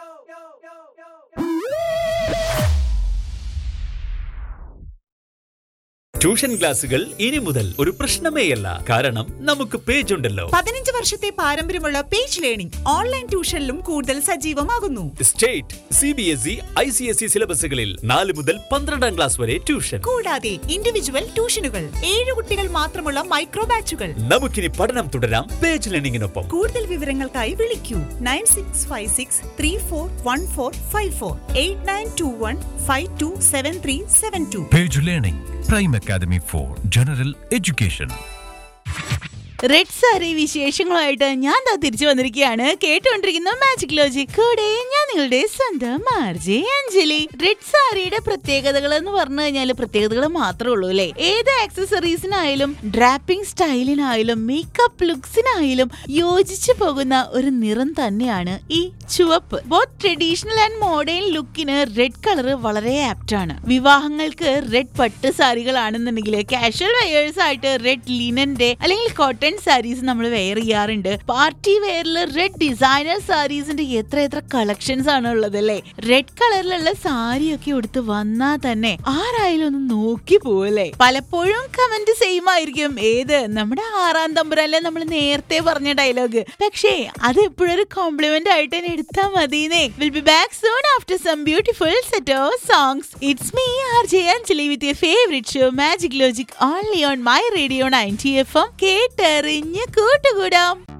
Tuition ക്ലാസുകൾ ഇനി മുതൽ ഒരു പ്രശ്നമേയല്ല കാരണം നമുക്ക് പേജ് ഉണ്ടല്ലോ പതിനഞ്ച് വർഷത്തെ പാരമ്പര്യമുള്ള പേജ് ലേണിംഗ് ഓൺലൈൻ ട്യൂഷനിലും കൂടുതൽ സജീവമാകുന്നു state C B S E I C S E സിലബസുകളിൽ നാല് മുതൽ പന്ത്രണ്ടാം ക്ലാസ് വരെ ട്യൂഷൻ കൂടാതെ ഇൻഡിവിജ്വൽ ട്യൂഷനുകൾ ഏഴ് കുട്ടികൾ മാത്രമുള്ള മൈക്രോ ബാച്ചുകൾ നമുക്കിനി പഠനം തുടരാം പേജ് ലേണിംഗിനൊപ്പം കൂടുതൽ വിവരങ്ങൾക്കായി വിളിക്കൂ nine six five six three four one four five four eight nine two one five two seven three seven two Page Learning, Prime Academy for General Education. Red sari വിശേഷങ്ങളുമായിട്ട് ഞാൻ ദാ തിരിച്ചു വന്നിരിക്കുകയാണ് കേട്ടുകൊണ്ടിരിക്കുന്ന മാജിക് ലോജിക് കൂടെ ഞാൻ നിങ്ങളുടെ സ്വന്തം മാർജെ അഞ്ജലി റെഡ് സാരിയുടെ പ്രത്യേകതകൾ എന്ന് പറഞ്ഞു കഴിഞ്ഞാൽ പ്രത്യേകതകൾ മാത്രമേ ഉള്ളൂ അല്ലേ ഏത് ആക്സസറീസിനായാലും ഡ്രാപ്പിംഗ് സ്റ്റൈലിനായാലും മേക്കപ്പ് ലുക്സിനായാലും യോജിച്ചു പോകുന്ന ഒരു നിറം തന്നെയാണ് ഈ ചുവപ്പ് ബോത്ത് ട്രഡീഷണൽ ആൻഡ് മോഡേൺ ലുക്കിന് റെഡ് കളർ വളരെ ആപ്റ്റ് ആണ് വിവാഹങ്ങൾക്ക് റെഡ് പട്ട് സാരികളാണെന്നുണ്ടെങ്കിൽ കാഷ്വൽ വെയേഴ്സ് ആയിട്ട് റെഡ് ലിനന്റെ അല്ലെങ്കിൽ കോട്ടൺ സാരീസ് നമ്മൾ വെയർ ചെയ്യാറുണ്ട് പാർട്ടി വെയറിൽ റെഡ് ഡിസൈനർ സാരീസിന്റെ എത്ര എത്ര കളക്ഷൻസ് ആണ് ഉള്ളത് അല്ലേ റെഡ് കളറിലുള്ള സാരിയൊക്കെ എടുത്ത് വന്നാൽ തന്നെ ആരായാലും ഒന്ന് നോക്കി പോവല്ലേ പലപ്പോഴും കമന്റ് സെയിം ആയിരിക്കും ഏത് നമ്മുടെ ആറാം തമ്പുരാനിലെ നമ്മൾ നേരത്തെ പറഞ്ഞ ഡയലോഗ് പക്ഷേ അത് എപ്പോഴും ഒരു കോംപ്ലിമെന്റ് ആയിട്ട് തന്നെ എടുത്താൽ മതിന്നേ will be back soon after some beautiful set of songs it's me R J Anjali with your favourite show magic logic only on my radio ninety F M കേട്ടറിഞ്ഞ് കൂട്ടുകൂടാം